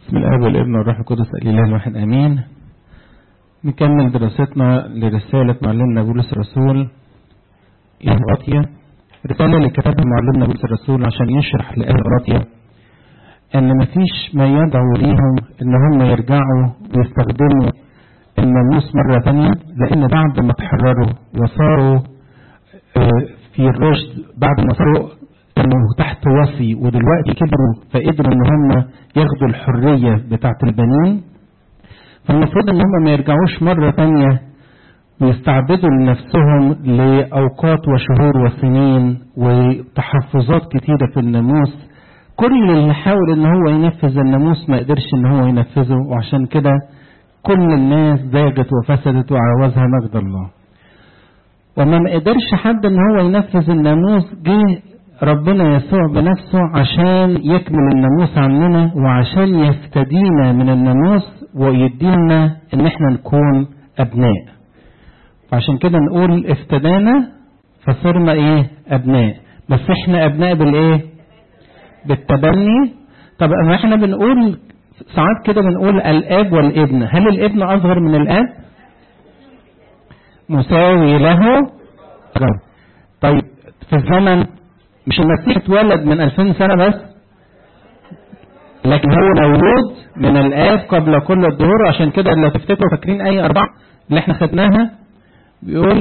بسم الاب والابن والروح القدس الاله الواحد امين نكمل دراستنا لرسالة معلمنا بولس الرسول إلى غلاطيا رسالة اللي كتبها معلمنا بولس الرسول عشان يشرح لأهل غلاطيا إن مفيش ما يدعو ليهم إن هم يرجعوا ويستخدموا الناموس مرة تانية لأن بعد ما تحرروا وصاروا في الرشد بعد ما صاروا كانوا تحت وصي ودلوقتي كبروا فقدروا ان هم ياخدوا الحرية بتاعة البنين فالمفروض ان هم ما يرجعوش مرة تانية ويستعبدوا لنفسهم لأوقات وشهور وسنين وتحفظات كتيرة في الناموس كل اللي حاول ان هو ينفذ الناموس ما قدرش ان هو ينفذه وعشان كده كل الناس زاغت وفسدت وعوزها مجد الله وما ما قدرش حد ان هو ينفذ الناموس جه ربنا يسوع بنفسه عشان يكمل الناموس عننا وعشان يفتدينا من الناموس ويدينا ان احنا نكون ابناء فعشان كده نقول افتدانا فصرنا ايه ابناء بس احنا ابناء بالايه بالتبني طب اما احنا بنقول ساعات كده بنقول الاب والابن هل الابن اصغر من الاب مساوي له طيب في الزمن مش المسيح اتولد من 2000 سنة بس لكن هو مولود من الآب قبل كل الظهور عشان كده لو تفتكروا فاكرين أي أربعة اللي احنا خدناها بيقول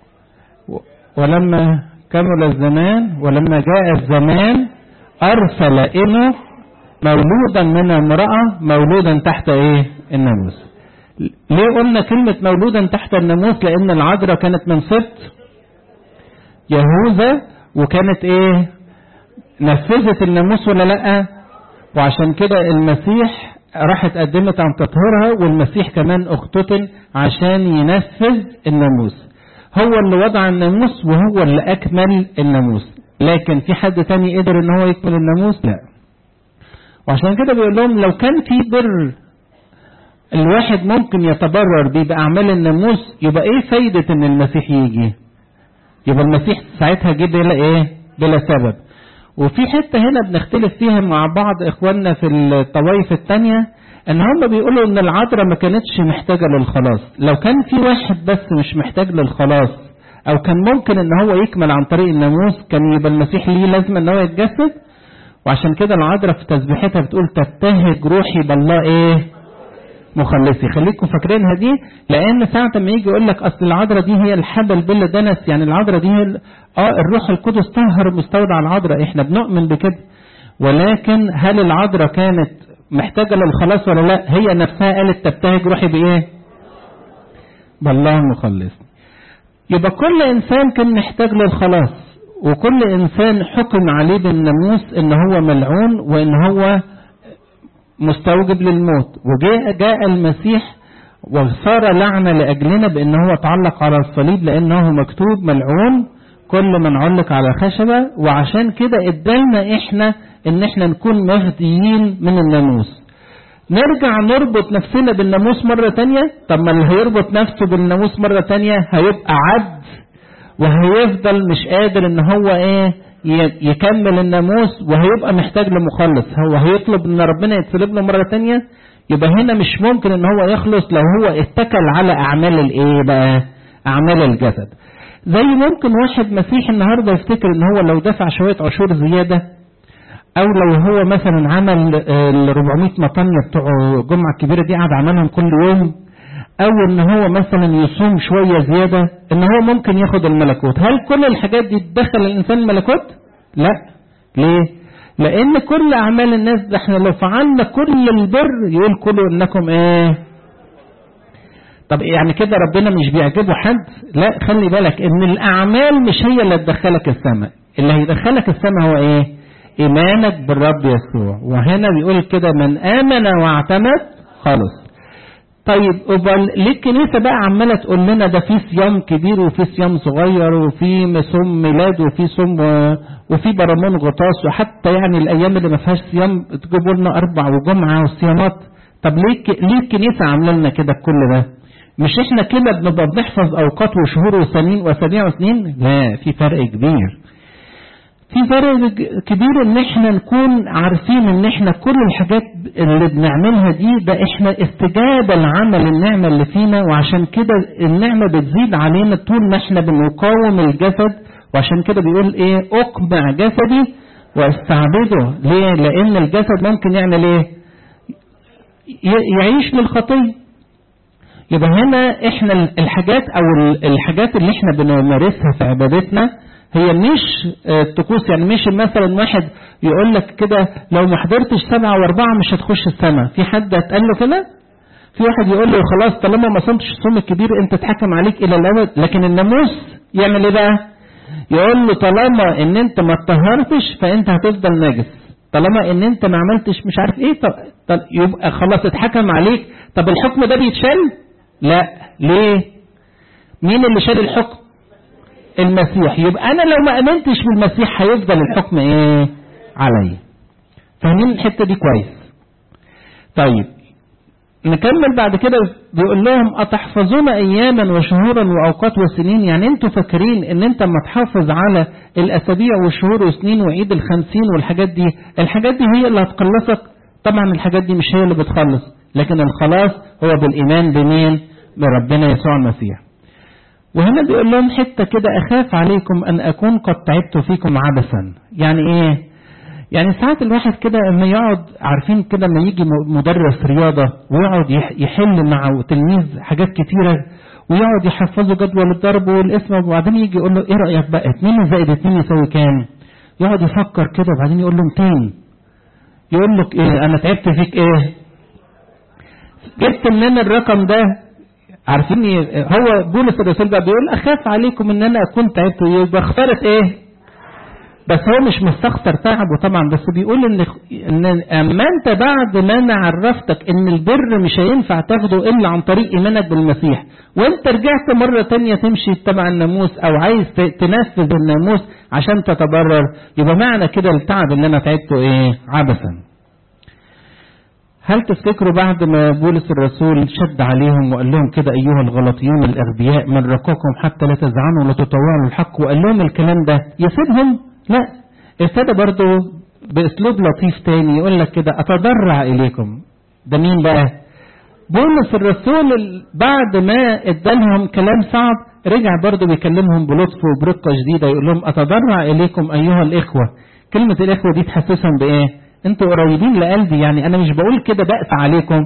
ولما كمل الزمان ولما جاء الزمان أرسل ابنه مولودا من امرأة مولودا تحت ايه الناموس ليه قلنا كلمة مولودا تحت الناموس لأن العذراء كانت من سبط يهوذا وكانت ايه نفذت الناموس ولا لا وعشان كده المسيح راحت قدمت عن تطهيرها والمسيح كمان اختتن عشان ينفذ الناموس هو اللي وضع الناموس وهو اللي اكمل الناموس لكن في حد تاني قدر ان هو يكمل الناموس لا وعشان كده بيقول لهم لو كان في بر الواحد ممكن يتبرر بيه باعمال الناموس يبقى ايه فايده ان المسيح يجي يبقى المسيح ساعتها جه بلا ايه بلا سبب وفي حتة هنا بنختلف فيها مع بعض اخواننا في الطوائف التانية ان هم بيقولوا ان العذراء ما كانتش محتاجة للخلاص لو كان في واحد بس مش محتاج للخلاص او كان ممكن ان هو يكمل عن طريق الناموس كان يبقى المسيح ليه لازم ان هو يتجسد وعشان كده العذراء في تسبيحتها بتقول تبتهج روحي بالله ايه مخلصي خليكم فاكرينها دي لان ساعه ما يجي يقول لك اصل العذراء دي هي الحبل بلا دنس يعني العذراء دي هي اه الروح القدس طهر مستودع العذراء احنا بنؤمن بكده ولكن هل العذراء كانت محتاجه للخلاص ولا لا هي نفسها قالت تبتهج روحي بايه بالله مخلصني يبقى كل انسان كان محتاج للخلاص وكل انسان حكم عليه بالناموس ان هو ملعون وان هو مستوجب للموت وجاء جاء المسيح وصار لعنة لأجلنا بأن هو تعلق على الصليب لأنه مكتوب ملعون كل من علق على خشبة وعشان كده ادالنا احنا ان احنا نكون مهديين من الناموس نرجع نربط نفسنا بالناموس مرة تانية طب ما اللي هيربط نفسه بالناموس مرة تانية هيبقى عبد وهيفضل مش قادر ان هو ايه يكمل الناموس وهيبقى محتاج لمخلص هو هيطلب ان ربنا يتسلب له مره تانية يبقى هنا مش ممكن ان هو يخلص لو هو اتكل على اعمال الايه بقى اعمال الجسد زي ممكن واحد مسيحي النهارده يفتكر ان هو لو دفع شويه عشور زياده او لو هو مثلا عمل ال 400 مطنيه بتوع الجمعه الكبيره دي قعد عملهم كل يوم او ان هو مثلا يصوم شوية زيادة ان هو ممكن ياخد الملكوت هل كل الحاجات دي تدخل الانسان الملكوت لا ليه لان كل اعمال الناس ده احنا لو فعلنا كل البر يقول كلوا انكم ايه طب يعني كده ربنا مش بيعجبه حد لا خلي بالك ان الاعمال مش هي اللي تدخلك السماء اللي هيدخلك السماء هو ايه ايمانك بالرب يسوع وهنا بيقول كده من امن واعتمد خالص طيب ليه الكنيسة بقى عمالة تقول لنا ده في صيام كبير وفي صيام صغير وفي صوم ميلاد وفي صوم وفي برامون غطاس وحتى يعني الأيام اللي ما فيهاش صيام تجيبوا لنا أربع وجمعة والصيامات طب ليه ليه الكنيسة عاملة لنا كده كل ده؟ مش احنا كده بنبقى بنحفظ أوقات وشهور وسنين وأسابيع وسنين؟ لا في فرق كبير. في فرق كبير ان احنا نكون عارفين ان احنا كل الحاجات اللي بنعملها دي ده احنا استجابة لعمل النعمة اللي فينا وعشان كده النعمة بتزيد علينا طول ما احنا بنقاوم الجسد وعشان كده بيقول ايه اقمع جسدي واستعبده ليه لان الجسد ممكن يعمل ايه يعيش للخطيه يبقى هنا احنا الحاجات او الحاجات اللي احنا بنمارسها في عبادتنا هي مش طقوس يعني مش مثلا واحد يقول لك كده لو ما حضرتش سبعة واربعة مش هتخش السماء في حد اتقال له كده في واحد يقول له خلاص طالما ما صمتش الصوم الكبير انت تحكم عليك الى الابد لكن الناموس يعمل ايه بقى يقول له طالما ان انت ما اتطهرتش فانت هتفضل نجس طالما ان انت ما عملتش مش عارف ايه طب, طب يبقى خلاص اتحكم عليك طب الحكم ده بيتشال لا ليه مين اللي شال الحكم المسيح يبقى انا لو ما امنتش بالمسيح هيفضل الحكم ايه عليا فاهمين الحته دي كويس طيب نكمل بعد كده بيقول لهم أتحفظون أياما وشهورا وأوقات وسنين يعني أنتوا فاكرين إن أنت ما تحافظ على الأسابيع والشهور والسنين وعيد الخمسين والحاجات دي الحاجات دي هي اللي هتخلصك طبعا الحاجات دي مش هي اللي بتخلص لكن الخلاص هو بالإيمان بمين بربنا يسوع المسيح وهنا بيقول لهم حتة كده أخاف عليكم أن أكون قد تعبت فيكم عبثا يعني إيه يعني ساعات الواحد كده اما يقعد عارفين كده لما يجي مدرس رياضة ويقعد يحل مع تلميذ حاجات كتيرة ويقعد يحفظه جدول الضرب والاسم وبعدين يجي يقول له ايه رأيك بقى اتنين زائد اتنين يساوي كام يقعد يفكر كده وبعدين يقول له 200 يقول لك ايه انا تعبت فيك ايه جبت منين الرقم ده عارفين هو بولس الرسول بقى بيقول اخاف عليكم ان انا اكون تعبت يبقى اختارت ايه بس هو مش مستخسر تعبه طبعا بس بيقول ان ان اما انت بعد ما انا عرفتك ان البر مش هينفع تاخده الا عن طريق ايمانك بالمسيح وانت رجعت مره تانية تمشي تبع الناموس او عايز تنفذ الناموس عشان تتبرر يبقى معنى كده التعب اللي انا تعبته ايه عبثا هل تفتكروا بعد ما بولس الرسول شد عليهم وقال لهم كده ايها الغلطيون الاغبياء من رقاكم حتى لا تزعنوا ولا تطوعوا الحق وقال لهم الكلام ده يسيبهم لا ابتدى برضه باسلوب لطيف تاني يقول لك كده اتضرع اليكم ده مين بقى بولس الرسول بعد ما ادالهم كلام صعب رجع برضه بيكلمهم بلطف وبرقه شديده يقول لهم اتضرع اليكم ايها الاخوه كلمه الاخوه دي تحسسهم بايه انتوا قريبين لقلبي يعني انا مش بقول كده بأس عليكم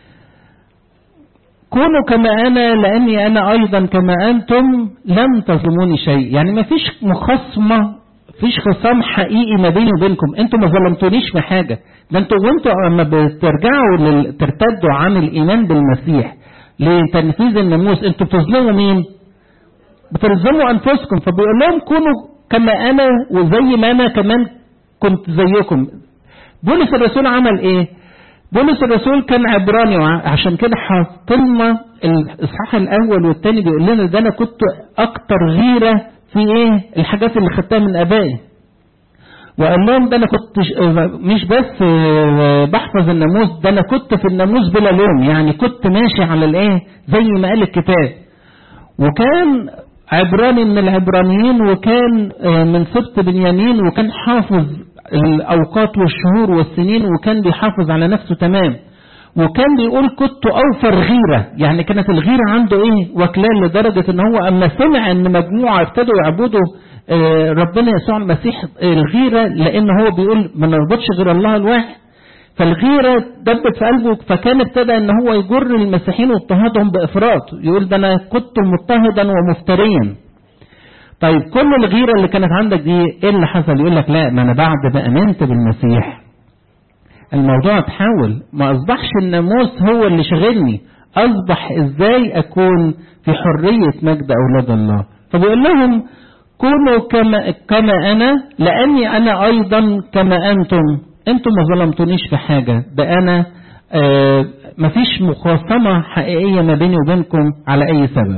كونوا كما انا لاني انا ايضا كما انتم لم تظلموني شيء يعني ما فيش مخاصمه فيش خصام حقيقي ما بيني وبينكم انتوا ما ظلمتونيش في حاجه ده انتوا وانتوا لما بترجعوا لل... ترتدوا عن الايمان بالمسيح لتنفيذ الناموس انتوا بتظلموا مين بتظلموا انفسكم فبيقول لهم كونوا كما انا وزي ما انا كمان كنت زيكم بولس الرسول عمل ايه بولس الرسول كان عبراني عشان كده حاط لنا الاصحاح الاول والثاني بيقول لنا ده انا كنت اكتر غيره في ايه الحاجات اللي خدتها من ابائي وقال لهم ده انا كنت مش بس بحفظ الناموس ده انا كنت في الناموس بلا لوم يعني كنت ماشي على الايه زي ما قال الكتاب وكان عبراني من العبرانيين وكان من سبط بنيامين وكان حافظ الاوقات والشهور والسنين وكان بيحافظ على نفسه تمام وكان بيقول كنت اوفر غيره يعني كانت الغيره عنده ايه وكلان لدرجه ان هو اما سمع ان مجموعه ابتدوا يعبدوا ربنا يسوع المسيح الغيره لان هو بيقول ما نربطش غير الله الواحد فالغيره دبت في قلبه فكان ابتدى ان هو يجر المسيحيين واضطهادهم بافراط يقول ده انا كنت مضطهدا ومفتريا طيب كل الغيره اللي كانت عندك دي ايه اللي حصل يقول لك لا ما انا بعد ما امنت بالمسيح الموضوع اتحول ما اصبحش الناموس هو اللي شغلني اصبح ازاي اكون في حرية مجد اولاد الله فبيقول لهم كونوا كما, كما انا لاني انا ايضا كما انتم انتم ما ظلمتونيش في حاجة ده انا آه مفيش مخاصمة حقيقية ما بيني وبينكم على اي سبب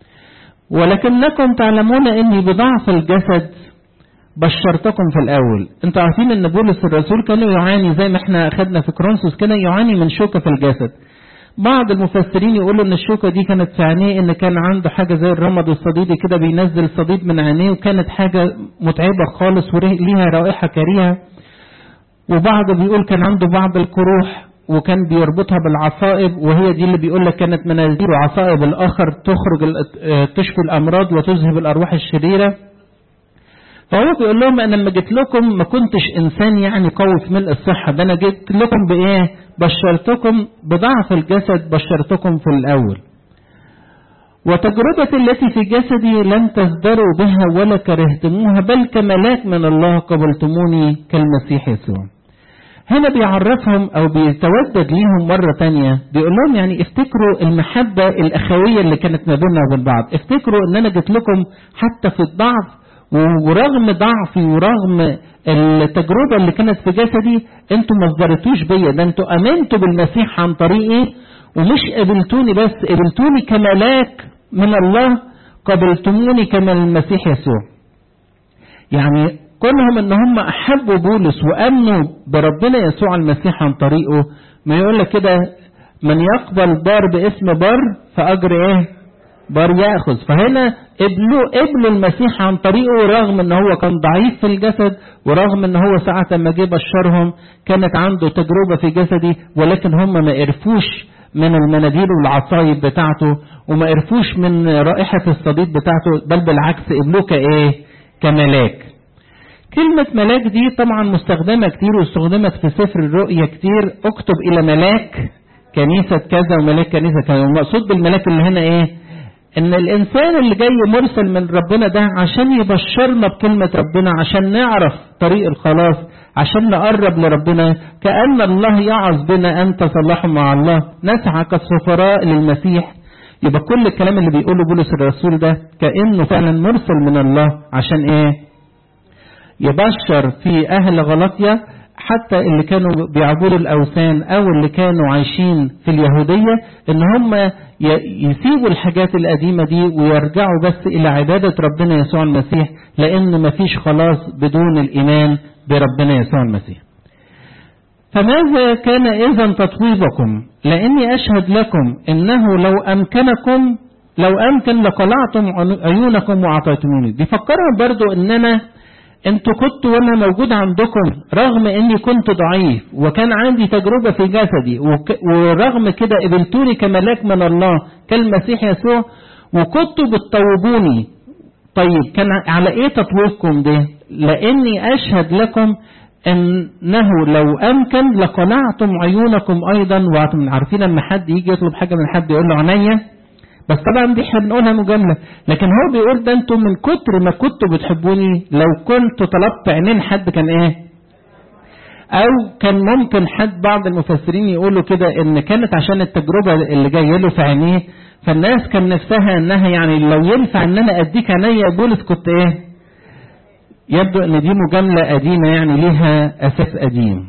ولكنكم تعلمون اني بضعف الجسد بشرتكم في الاول انتوا عارفين ان بولس الرسول كان يعاني زي ما احنا اخدنا في كرونسوس كده يعاني من شوكه في الجسد بعض المفسرين يقولوا ان الشوكة دي كانت في عينيه ان كان عنده حاجة زي الرمد الصديدي كده بينزل صديد من عينيه وكانت حاجة متعبة خالص وليها رائحة كريهة وبعض بيقول كان عنده بعض القروح وكان بيربطها بالعصائب وهي دي اللي بيقول لك كانت منازير وعصائب الاخر تخرج تشفي الامراض وتذهب الارواح الشريره فهو بيقول لهم انا لما جيت لكم ما كنتش انسان يعني قوي في ملء الصحه ده انا جيت لكم بايه بشرتكم بضعف الجسد بشرتكم في الاول وتجربة التي في جسدي لم تزدروا بها ولا كرهتموها بل كملاك من الله قبلتموني كالمسيح يسوع هنا بيعرفهم او بيتودد ليهم مرة تانية بيقول لهم يعني افتكروا المحبة الاخوية اللي كانت ما بيننا وبين بعض افتكروا ان انا جيت لكم حتى في الضعف ورغم ضعفي ورغم التجربة اللي كانت في جسدي انتوا ما صبرتوش بيا ده انتوا امنتوا بالمسيح عن طريقي ومش قبلتوني بس قبلتوني كملاك من الله قبلتموني كما المسيح يسوع يعني كونهم ان هم احبوا بولس وامنوا بربنا يسوع المسيح عن طريقه ما يقول لك كده من يقبل بار باسم بار فاجر ايه بار ياخذ فهنا قبلوا قبلوا المسيح عن طريقه رغم ان هو كان ضعيف في الجسد ورغم ان هو ساعة ما جه بشرهم كانت عنده تجربة في جسدي ولكن هم ما قرفوش من المناديل والعصايب بتاعته وما قرفوش من رائحة الصديد بتاعته بل بالعكس قبلوه كايه كملاك كلمة ملاك دي طبعا مستخدمة كتير واستخدمت في سفر الرؤيا كتير اكتب الى ملاك كنيسة كذا وملاك كنيسة كذا والمقصود بالملاك اللي هنا ايه ان الانسان اللي جاي مرسل من ربنا ده عشان يبشرنا بكلمة ربنا عشان نعرف طريق الخلاص عشان نقرب لربنا كأن الله يعظ بنا أن تصلحوا مع الله نسعى كالسفراء للمسيح يبقى كل الكلام اللي بيقوله بولس الرسول ده كأنه فعلا مرسل من الله عشان ايه يبشر في أهل غلطية حتى اللي كانوا بيعبدوا الأوثان أو اللي كانوا عايشين في اليهودية إن هم يسيبوا الحاجات القديمة دي ويرجعوا بس إلى عبادة ربنا يسوع المسيح لأن مفيش خلاص بدون الإيمان بربنا يسوع المسيح فماذا كان إذا تطويبكم لأني أشهد لكم إنه لو أمكنكم لو أمكن لقلعتم عيونكم وأعطيتموني بيفكروا برضو إن أنا انتوا كنتوا وانا موجود عندكم رغم اني كنت ضعيف وكان عندي تجربة في جسدي ورغم كده قبلتوني كملاك من الله كالمسيح يسوع وكنتوا بتطوبوني طيب كان على ايه تطويبكم ده لاني اشهد لكم انه لو امكن لقنعتم عيونكم ايضا وانتم عارفين ان حد يجي يطلب حاجه من حد يقول له عينيا بس طبعا دي احنا بنقولها مجامله لكن هو بيقول ده انتم من كتر ما كنتوا بتحبوني لو كنت طلبت عينين حد كان ايه او كان ممكن حد بعض المفسرين يقولوا كده ان كانت عشان التجربه اللي جايه له في عينيه فالناس كان نفسها انها يعني لو ينفع ان انا اديك عينيا بولس كنت ايه يبدو ان دي مجامله قديمه يعني ليها اساس قديم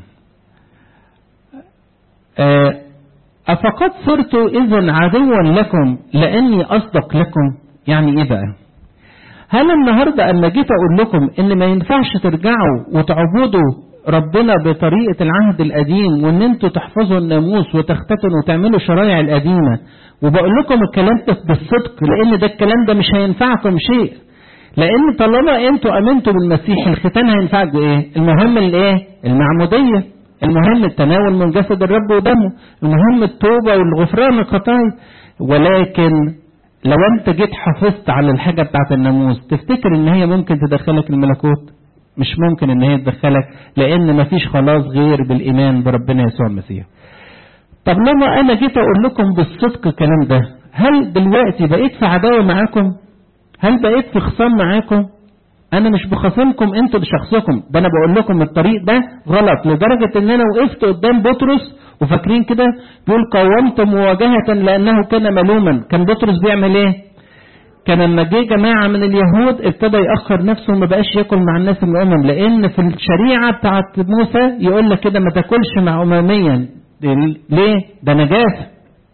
آه أفقد صرت إذا عدوا لكم لأني أصدق لكم يعني إيه بقى هل النهاردة أما جيت أقول لكم إن ما ينفعش ترجعوا وتعبدوا ربنا بطريقة العهد القديم وإن أنتوا تحفظوا الناموس وتختتنوا وتعملوا الشرائع القديمة وبقول لكم الكلام ده بالصدق لأن ده الكلام ده مش هينفعكم شيء لأن طالما أنتوا أمنتوا بالمسيح الختان هينفعكم إيه؟ المهم الإيه؟ المعمودية المهم التناول من جسد الرب ودمه المهم التوبة والغفران الخطايا ولكن لو انت جيت حافظت على الحاجة بتاعت الناموس تفتكر ان هي ممكن تدخلك الملكوت مش ممكن ان هي تدخلك لان مفيش خلاص غير بالايمان بربنا يسوع المسيح طب لما انا جيت اقول لكم بالصدق الكلام ده هل دلوقتي بقيت في عداوة معاكم هل بقيت في خصام معاكم انا مش بخاصمكم انتوا بشخصكم ده انا بقول لكم الطريق ده غلط لدرجة ان انا وقفت قدام بطرس وفاكرين كده بيقول قاومت مواجهة لانه كان ملوما كان بطرس بيعمل ايه كان لما جه جماعة من اليهود ابتدى يأخر نفسه وما بقاش ياكل مع الناس من الأمم لأن في الشريعة بتاعت موسى يقول لك كده ما تاكلش مع أمميا ليه؟ ده نجاسة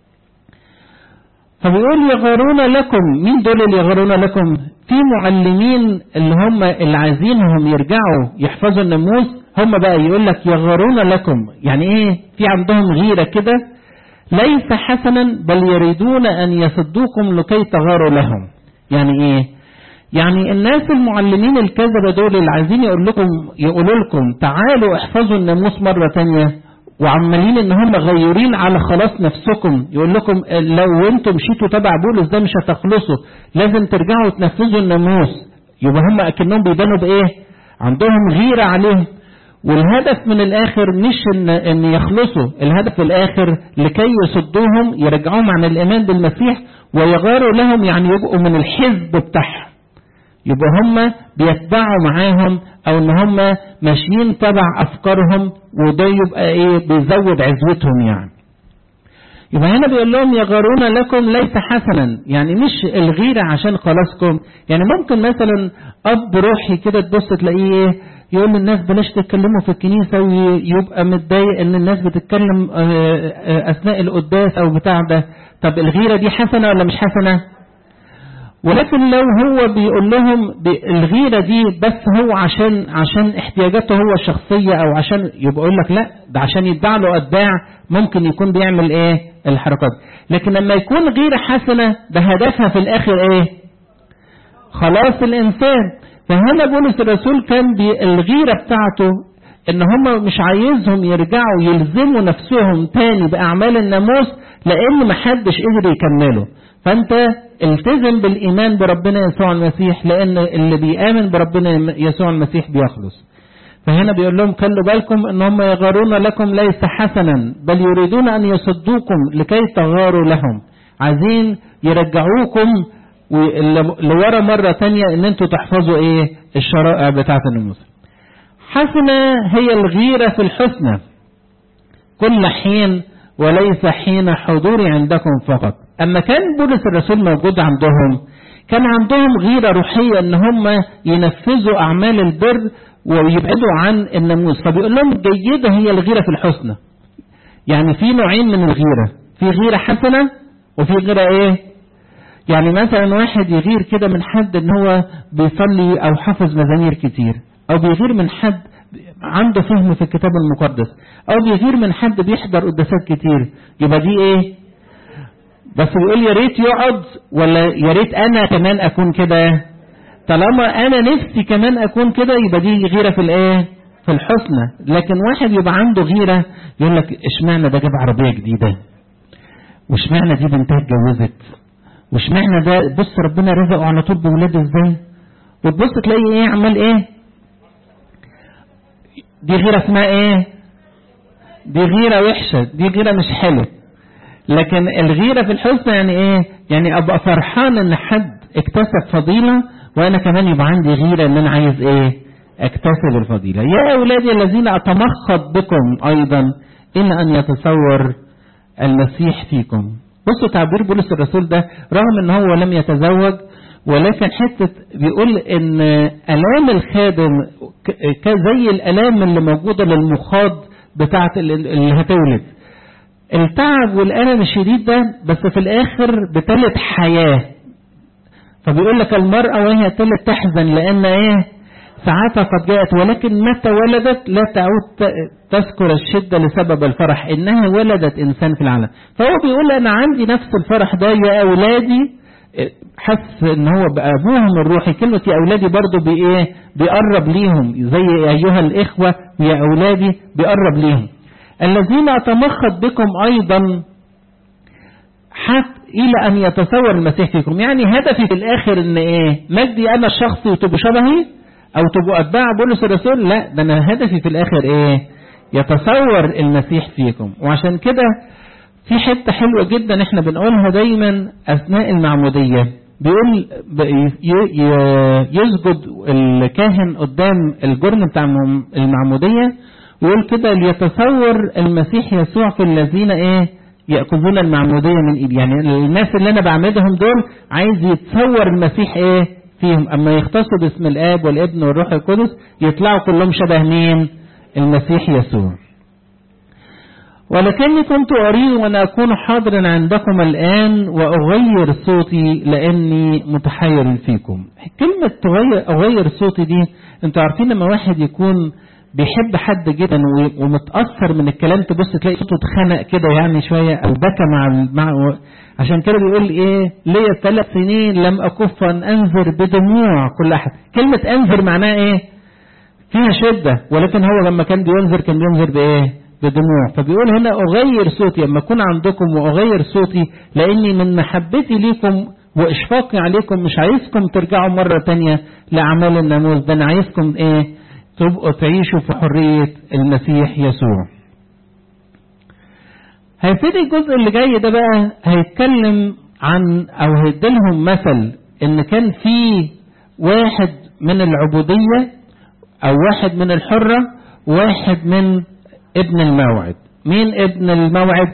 فبيقول يغارون لكم مين دول اللي يغارون لكم في معلمين اللي هم اللي عايزينهم يرجعوا يحفظوا الناموس هم بقى يقول لك يغارون لكم يعني ايه في عندهم غيره كده ليس حسنا بل يريدون أن يصدوكم لكي تغاروا لهم يعني إيه يعني الناس المعلمين الكذبة دول اللي عايزين يقول لكم يقولوا لكم تعالوا احفظوا الناموس مرة تانية وعمالين ان هم غيورين على خلاص نفسكم يقول لكم لو انتم مشيتوا تبع بولس ده مش هتخلصوا لازم ترجعوا تنفذوا الناموس يبقى هم اكنهم بيبانوا بايه عندهم غيرة عليهم والهدف من الاخر مش ان ان يخلصوا الهدف في الاخر لكي يصدوهم يرجعوهم عن الايمان بالمسيح ويغاروا لهم يعني يبقوا من الحزب بتاعهم يبقى هم بيتبعوا معاهم او ان هم ماشيين تبع افكارهم وده يبقى ايه بيزود عزوتهم يعني يبقى هنا بيقول لهم يغارون لكم ليس حسنا يعني مش الغيرة عشان خلاصكم يعني ممكن مثلا اب روحي كده تبص تلاقيه ايه يقول للناس بلاش تتكلموا في الكنيسة ويبقى متضايق ان الناس بتتكلم اثناء القداس او بتاع ده طب الغيرة دي حسنة ولا مش حسنة ولكن لو هو بيقول لهم الغيرة دي بس هو عشان عشان احتياجاته هو الشخصية او عشان يبقى يقول لك لا ده عشان يتباع له اتباع ممكن يكون بيعمل ايه الحركات لكن لما يكون غيرة حسنة ده هدفها في الاخر ايه خلاص الانسان فهنا بولس الرسول كان الغيرة بتاعته ان هم مش عايزهم يرجعوا يلزموا نفسهم تاني باعمال الناموس لان محدش قدر يكمله فانت التزم بالايمان بربنا يسوع المسيح لان اللي بيامن بربنا يسوع المسيح بيخلص فهنا بيقول لهم خلوا بالكم ان هم يغارون لكم ليس حسنا بل يريدون ان يصدوكم لكي تغاروا لهم عايزين يرجعوكم لورا مرة تانية ان انتوا تحفظوا ايه الشرائع بتاعة الناموس حسنة هي الغيرة في الحسنى كل حين وليس حين حضوري عندكم فقط أما كان بولس الرسول موجود عندهم كان عندهم غيرة روحية ان هم ينفذوا اعمال البر ويبعدوا عن الناموس فبيقول لهم جيدة هي الغيرة في الحسنى يعني في نوعين من الغيرة في غيرة حسنة وفي غيرة ايه يعني مثلا واحد يغير كده من حد ان هو بيصلي او حافظ مزامير كتير او بيغير من حد عنده فهم في الكتاب المقدس او بيغير من حد بيحضر قداسات كتير يبقى دي ايه بس بيقول يا ريت يقعد ولا يا ريت انا كمان اكون كده طالما انا نفسي كمان اكون كده يبقى دي غيره في الايه في الحسنى لكن واحد يبقى عنده غيره يقول لك اشمعنى ده جاب عربيه جديده واشمعنى دي بنتها اتجوزت واشمعنى ده بص ربنا رزقه على طول بولاد ازاي وتبص تلاقي ايه عمال ايه دي غيره اسمها ايه دي غيره وحشه دي غيره مش حلوه لكن الغيره في الحسنى يعني ايه يعني ابقى فرحان ان حد اكتسب فضيله وانا كمان يبقى عندي غيره ان انا عايز ايه اكتسب الفضيله يا اولادي الذين اتمخض بكم ايضا الا ان يتصور المسيح فيكم بصوا تعبير بولس الرسول ده رغم ان هو لم يتزوج ولكن حتة بيقول ان الام الخادم زي الالام اللي موجودة للمخاض بتاعت اللي هتولد التعب والالم الشديد ده بس في الاخر بتلت حياة فبيقول لك المرأة وهي تلت تحزن لان ايه ساعتها قد جاءت ولكن متى ولدت لا تعود تذكر الشدة لسبب الفرح إنها ولدت إنسان في العالم فهو بيقول أنا عندي نفس الفرح ده يا أولادي حس ان هو بأبوهم الروحي كلمة يا أولادي برضو بإيه بيقرب ليهم زي أيها الإخوة يا أولادي بيقرب ليهم الذين أتمخض بكم أيضا حتى إلى أن يتصور المسيح فيكم يعني هدفي في الآخر إن إيه مجدي أنا الشخصي وتبقوا شبهي او تبقوا اتباع بولس الرسول لا ده انا هدفي في الاخر ايه يتصور المسيح فيكم وعشان كده في حته حلوه جدا احنا بنقولها دايما اثناء المعموديه بيقول يسجد الكاهن قدام الجرن بتاع المعموديه ويقول كده ليتصور المسيح يسوع في الذين ايه ياخذون المعموديه من ايدي يعني الناس اللي انا بعمدهم دول عايز يتصور المسيح ايه فيهم أما يختصوا باسم الآب والابن والروح القدس يطلعوا كلهم شبه مين المسيح يسوع ولكني كنت أريد أن أكون حاضرا عندكم الآن وأغير صوتي لأني متحير فيكم كلمة تغير أغير صوتي دي أنتوا عارفين لما واحد يكون بيحب حد جدا و- ومتأثر من الكلام تبص تلاقي صوته اتخنق كده يعني شوية أو بكى مع ال- مع عشان كده بيقول إيه ليا ثلاث سنين لم أكف أن أنذر بدموع كل أحد كلمة أنذر معناها إيه؟ فيها شدة ولكن هو لما كان بينذر كان بينذر بإيه؟ بدموع فبيقول هنا أغير صوتي لما أكون عندكم وأغير صوتي لأني من محبتي ليكم وإشفاقي عليكم مش عايزكم ترجعوا مرة تانية لأعمال الناموس ده أنا عايزكم إيه؟ تبقوا تعيشوا في حرية المسيح يسوع. هيبتدي الجزء اللي جاي ده بقى هيتكلم عن أو هيديلهم مثل إن كان في واحد من العبودية أو واحد من الحرة واحد من ابن الموعد مين ابن الموعد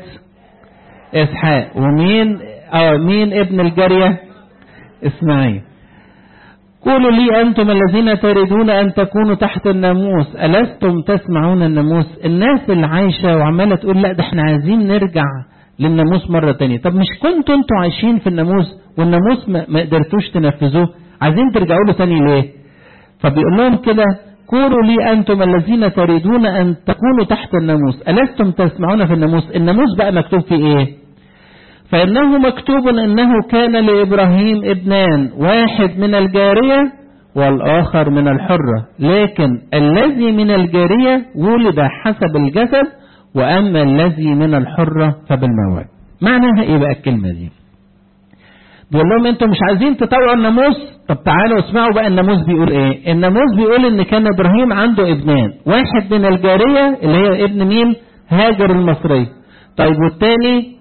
إسحاق ومين آه مين ابن الجارية إسماعيل قولوا لي أنتم الذين تريدون أن تكونوا تحت الناموس ألستم تسمعون الناموس الناس اللي عايشة وعمالة تقول لا ده احنا عايزين نرجع للناموس مرة تانية طب مش كنتوا انتوا عايشين في الناموس والناموس ما ما قدرتوش تنفذوه عايزين ترجعوا له تاني ليه فبيقول لهم كده قولوا لي أنتم الذين تريدون أن تكونوا تحت الناموس ألستم تسمعون في الناموس الناموس بقى مكتوب فيه إيه فإنه مكتوب أنه كان لإبراهيم ابنان واحد من الجارية والآخر من الحرة لكن الذي من الجارية ولد حسب الجسد وأما الذي من الحرة فبالموعد معناها إيه بقى الكلمة دي بيقول لهم انتوا مش عايزين تطوعوا الناموس طب تعالوا اسمعوا بقى الناموس بيقول ايه الناموس بيقول ان كان ابراهيم عنده ابنان واحد من الجارية اللي هي ابن مين هاجر المصرية طيب والتاني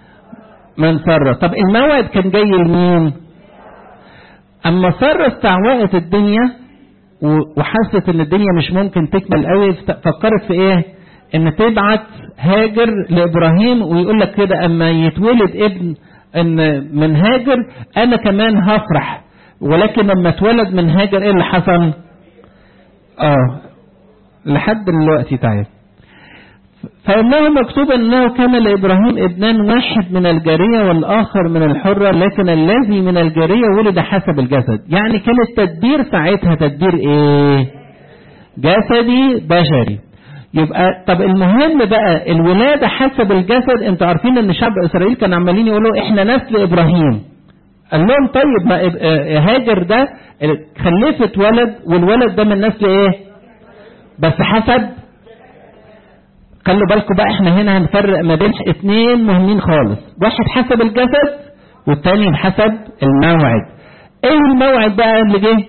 من سرة طب الموعد كان جاي لمين اما سرة استعوقت الدنيا و- وحست ان الدنيا مش ممكن تكمل قوي فت- فكرت في ايه ان تبعت هاجر لابراهيم ويقول لك كده اما يتولد ابن ان من هاجر انا كمان هفرح ولكن لما اتولد من هاجر ايه اللي حصل اه لحد دلوقتي تعال فإنه مكتوب أنه كان لإبراهيم ابنان واحد من الجارية والآخر من الحرة لكن الذي من الجارية ولد حسب الجسد يعني كان التدبير ساعتها تدبير إيه جسدي بشري يبقى طب المهم بقى الولادة حسب الجسد انتوا عارفين ان شعب اسرائيل كانوا عمالين يقولوا احنا نسل ابراهيم قال لهم طيب ما إب- آه، هاجر ده خلفت ولد والولد ده من نسل ايه بس حسب خلوا بالكم بقى احنا هنا هنفرق ما بين اثنين مهمين خالص واحد حسب الجسد والتاني حسب الموعد ايه الموعد بقى اللي جه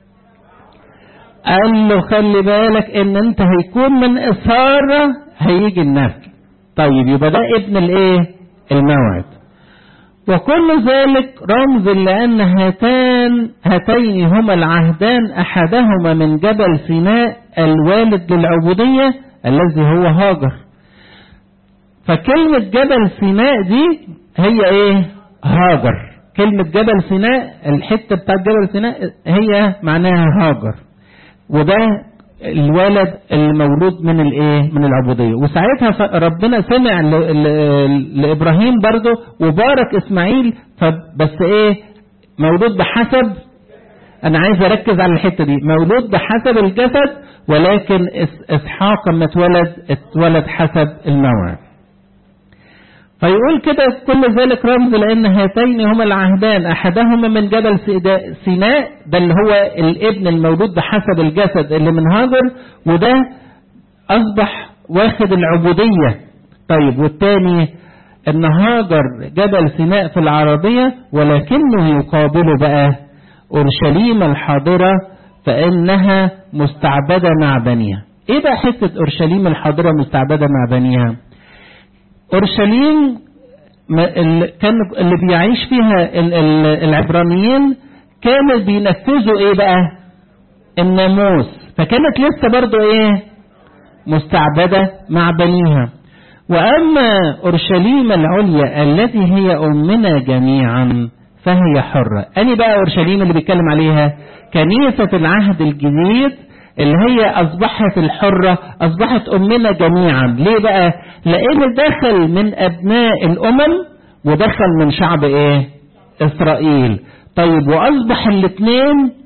قال له خلي بالك ان انت هيكون من اثارة هيجي النسل طيب يبقى ده ابن الايه الموعد وكل ذلك رمز لأن هاتان هاتين هما العهدان أحدهما من جبل سيناء الوالد للعبودية الذي هو هاجر فكلمة جبل سيناء دي هي ايه هاجر كلمة جبل سيناء الحتة بتاعت جبل سيناء هي معناها هاجر وده الولد المولود من الايه من العبوديه وساعتها ف- ربنا سمع ل- ل- لابراهيم برضه وبارك اسماعيل فبس ايه مولود بحسب انا عايز اركز على الحته دي مولود بحسب الجسد ولكن إس- اسحاق لما اتولد اتولد حسب الموعد فيقول كده كل ذلك رمز لان هاتين هما العهدان احدهما من جبل سيدا- سيناء ده اللي هو الابن المولود بحسب الجسد اللي من هاجر وده اصبح واخد العبوديه طيب والتاني ان هاجر جبل سيناء في العربيه ولكنه يقابله بقى اورشليم الحاضره فانها مستعبده مع بنيها ايه بقى حته اورشليم الحاضره مستعبده مع بنيها اورشليم ما- ال- كان اللي بيعيش فيها ال- ال- العبرانيين كانوا بينفذوا ايه بقى الناموس فكانت لسه برضو ايه مستعبدة مع بنيها وأما أورشليم العليا التي هي أمنا جميعا فهي حرة أني بقى أورشليم اللي بيتكلم عليها كنيسة العهد الجديد اللي هي أصبحت الحرة أصبحت أمنا جميعا ليه بقى لأن دخل من أبناء الأمم ودخل من شعب إيه إسرائيل طيب وأصبح الاثنين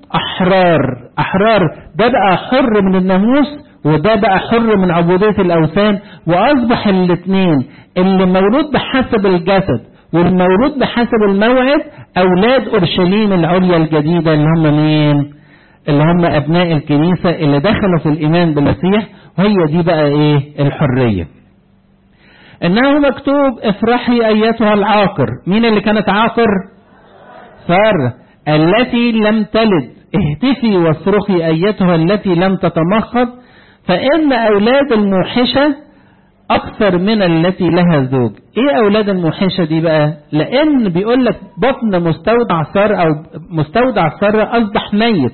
أحرار أحرار ده بقى حر من الناموس وده بقى حر من عبودية الأوثان وأصبح الاثنين اللي مولود بحسب الجسد والمولود بحسب الموعد أولاد أورشليم العليا الجديدة اللي هم مين؟ اللي هم أبناء الكنيسة اللي دخلوا في الإيمان بالمسيح وهي دي بقى إيه؟ الحرية. إنه مكتوب افرحي أيتها العاقر، مين اللي كانت عاقر؟ سارة التي لم تلد اهتفي واصرخي أيتها التي لم تتمخض فإن أولاد الموحشة أكثر من التي لها زوج إيه أولاد الموحشة دي بقى لأن بيقول لك بطن مستودع سارة أو مستودع سارة أصبح ميت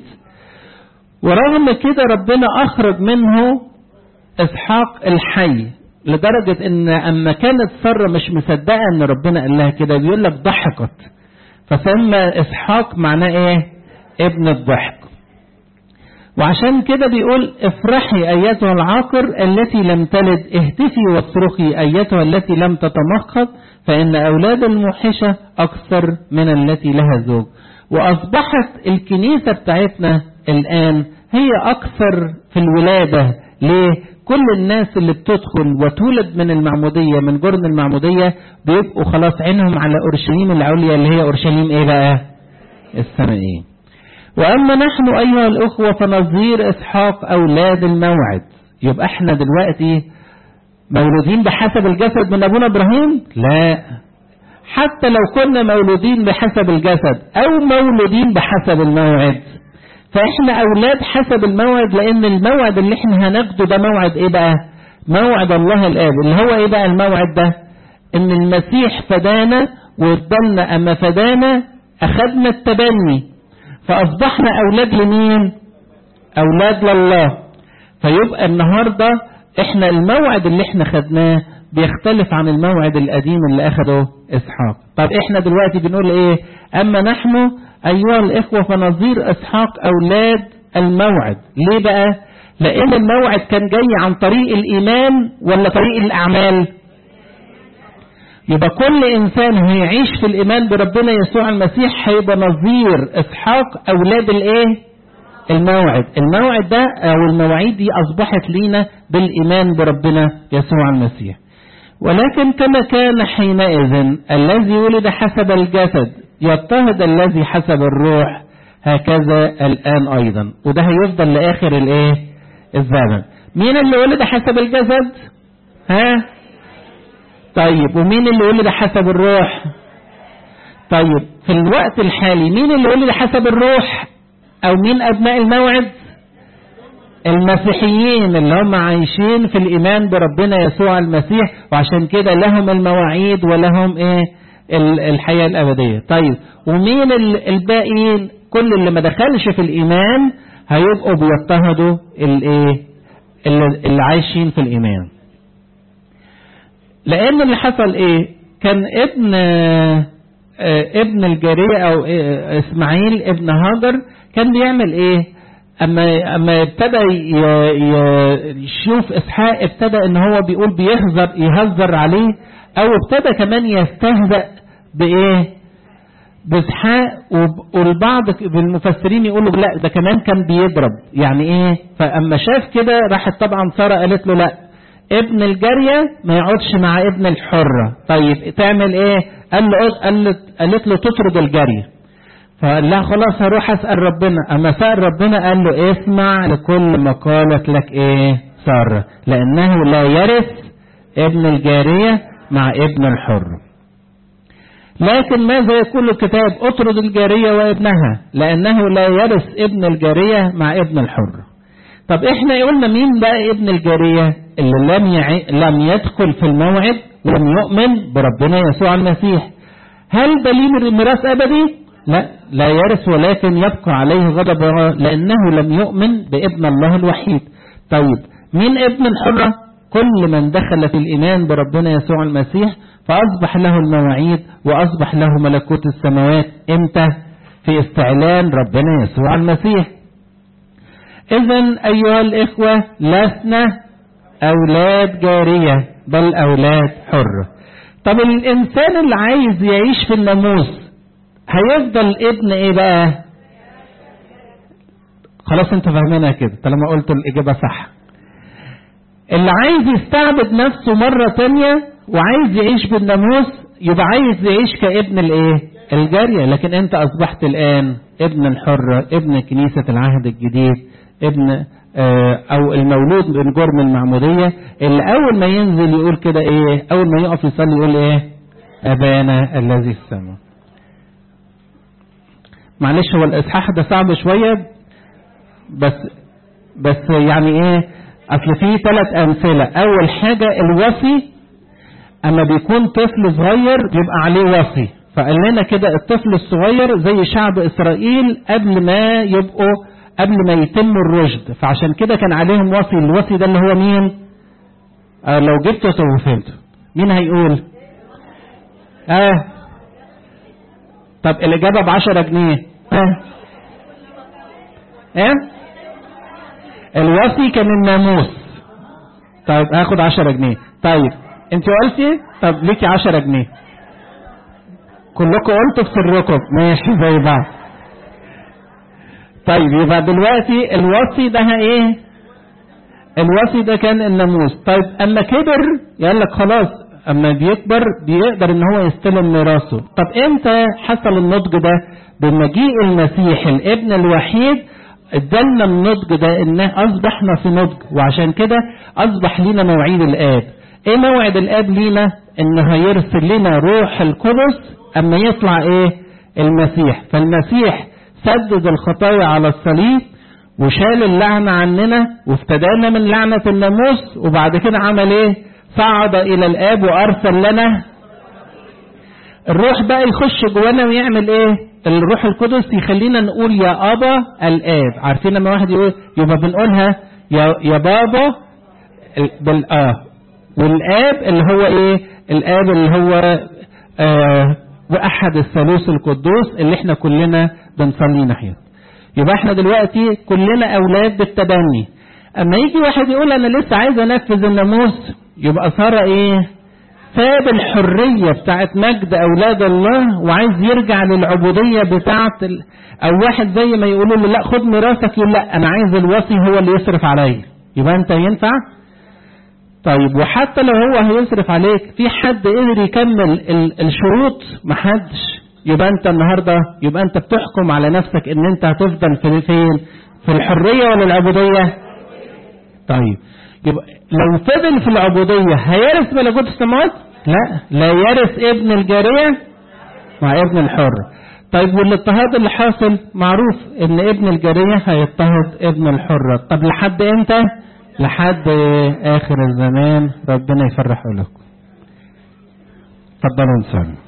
ورغم كده ربنا أخرج منه إسحاق الحي لدرجة إن أما كانت سارة مش مصدقة إن ربنا قال لها كده بيقول لك ضحكت فسمى إسحاق معناه إيه؟ ابن الضحك وعشان كده بيقول افرحي أيتها العاقر التي لم تلد اهتفي واصرخي أيتها التي لم تتمخض فإن أولاد الموحشة أكثر من التي لها زوج وأصبحت الكنيسة بتاعتنا الآن هي أكثر في الولادة ليه؟ كل الناس اللي بتدخل وتولد من المعمودية من جرن المعمودية بيبقوا خلاص عينهم على أورشليم العليا اللي هي أورشليم إيه بقى؟ السمائية. وأما نحن أيها الأخوة فنظير إسحاق أولاد الموعد. يبقى إحنا دلوقتي مولودين بحسب الجسد من أبونا إبراهيم؟ لا. حتى لو كنا مولودين بحسب الجسد أو مولودين بحسب الموعد فاحنا اولاد حسب الموعد لان الموعد اللي احنا هناخده ده موعد ايه بقى موعد الله الاب اللي هو ايه بقى الموعد ده ان المسيح فدانا وفضلنا اما فدانا اخذنا التبني فاصبحنا اولاد لمين اولاد لله فيبقى النهارده احنا الموعد اللي احنا خدناه بيختلف عن الموعد القديم اللي اخده اسحاق طب احنا دلوقتي بنقول ايه اما نحن أيها الإخوة فنظير إسحاق أولاد الموعد ليه بقى لأن الموعد كان جاي عن طريق الإيمان ولا طريق الأعمال يبقى كل إنسان هيعيش في الإيمان بربنا يسوع المسيح هيبقى نظير إسحاق أولاد الإيه الموعد الموعد ده أو المواعيد دي أصبحت لينا بالإيمان بربنا يسوع المسيح ولكن كما كان حينئذ الذي ولد حسب الجسد يضطهد الذي حسب الروح هكذا الآن أيضا وده هيفضل لآخر الإيه الزمن مين اللي ولد حسب الجسد ها طيب ومين اللي ولد حسب الروح طيب في الوقت الحالي مين اللي ولد حسب الروح أو مين أبناء الموعد المسيحيين اللي هم عايشين في الإيمان بربنا يسوع المسيح وعشان كده لهم المواعيد ولهم إيه الحياة الأبدية طيب ومين الباقيين كل اللي ما دخلش في الإيمان هيبقوا بيضطهدوا الايه اللي عايشين في الإيمان لأن اللي حصل إيه كان ابن ابن الجارية أو إسماعيل ابن هاجر كان بيعمل إيه أما أما ابتدى يشوف إسحاق ابتدى إن هو بيقول بيهزر يهزر عليه أو ابتدى كمان يستهزأ بإيه؟ بإسحاق والبعض بالمفسرين يقولوا لا ده كمان كان بيضرب يعني إيه؟ فأما شاف كده راحت طبعا سارة قالت له لا ابن الجارية ما يقعدش مع ابن الحرة طيب تعمل إيه؟ قال له قالت, قالت له تطرد الجارية فقال لها خلاص هروح أسأل ربنا أما سأل ربنا قال له اسمع لكل ما قالت لك إيه سارة لأنه لا يرث ابن الجارية مع ابن الحر لكن ماذا يقول الكتاب اطرد الجارية وابنها لأنه لا يرث ابن الجارية مع ابن الحر طب احنا قلنا مين بقى ابن الجارية اللي لم, يعي... لم يدخل في الموعد ولم يؤمن بربنا يسوع المسيح هل دليل ميراث أبدي لا لا يرث ولكن يبقى عليه غضب لأنه لم يؤمن بابن الله الوحيد طيب مين ابن الحرة كل من دخل في الإيمان بربنا يسوع المسيح فأصبح له المواعيد وأصبح له ملكوت السماوات إمتى في استعلان ربنا يسوع المسيح إذا أيها الإخوة لسنا أولاد جارية بل أولاد حر طب الإنسان اللي عايز يعيش في الناموس هيفضل ابن إيه بقى خلاص انتوا فاهمينها كده طالما قلت الاجابه صح اللي عايز يستعبد نفسه مرة تانية وعايز يعيش بالناموس يبقى عايز يعيش كابن الايه الجارية لكن انت اصبحت الان ابن الحرة ابن كنيسة العهد الجديد ابن اه او المولود من جرم المعمودية اللي اول ما ينزل يقول كده ايه اول ما يقف يصلي يقول ايه ابانا الذي في السماء معلش هو الاصحاح ده صعب شوية بس بس يعني ايه اصل في ثلاث امثله اول حاجه الوصي اما بيكون طفل صغير بيبقى عليه وصي فقال لنا كده الطفل الصغير زي شعب اسرائيل قبل ما يبقوا قبل ما يتم الرشد فعشان كده كان عليهم وصي الوصي ده اللي هو مين آه لو جبته فهمته مين هيقول اه طب الاجابه بعشرة جنيه اه ايه الوصي كان الناموس طيب هاخد عشرة جنيه طيب انت قلتي طب ليكي عشرة جنيه كلكم قلتوا في سركم ماشي زي بعض طيب يبقى دلوقتي الوصي ده ايه الوصي ده كان الناموس طيب اما كبر يقول لك خلاص اما بيكبر بيقدر ان هو يستلم ميراثه طب امتى حصل النضج ده بمجيء المسيح الابن الوحيد ادالنا النضج ده ان اصبحنا في نضج وعشان كده اصبح لينا مواعيد الاب ايه موعد الاب لينا ان هيرسل لنا روح القدس اما يطلع ايه المسيح فالمسيح سدد الخطايا على الصليب وشال اللعنة عننا وافتدانا من لعنة الناموس وبعد كده عمل ايه صعد الى الاب وارسل لنا الروح بقى يخش جوانا ويعمل ايه الروح القدس يخلينا نقول يا ابا الاب عارفين لما واحد يقول يبقى بنقولها يا يا بابا بالاه والاب اللي هو ايه الاب اللي هو آه واحد الثالوث القدوس اللي احنا كلنا بنصلي ناحيته يبقى احنا دلوقتي كلنا اولاد بالتبني اما يجي واحد يقول انا لسه عايز انفذ الناموس يبقى صار ايه ساب الحرية بتاعت مجد أولاد الله وعايز يرجع للعبودية بتاعت ال... أو واحد زي ما يقولوا له لا خد ميراثك يقول لا أنا عايز الوصي هو اللي يصرف عليا يبقى أنت ينفع؟ طيب وحتى لو هو هيصرف عليك في حد قدر يكمل ال... الشروط محدش يبقى أنت النهاردة يبقى أنت بتحكم على نفسك إن أنت هتفضل في فين؟ في الحرية ولا العبودية؟ طيب يبقى لو فضل في العبودية هيرث ملكوت السماوات؟ لا لا يرث ابن الجارية مع ابن الحر طيب والاضطهاد اللي حاصل معروف ان ابن الجارية هيضطهد ابن الحر طب لحد امتى؟ لحد اخر الزمان ربنا يفرح لكم. اتفضلوا نصلي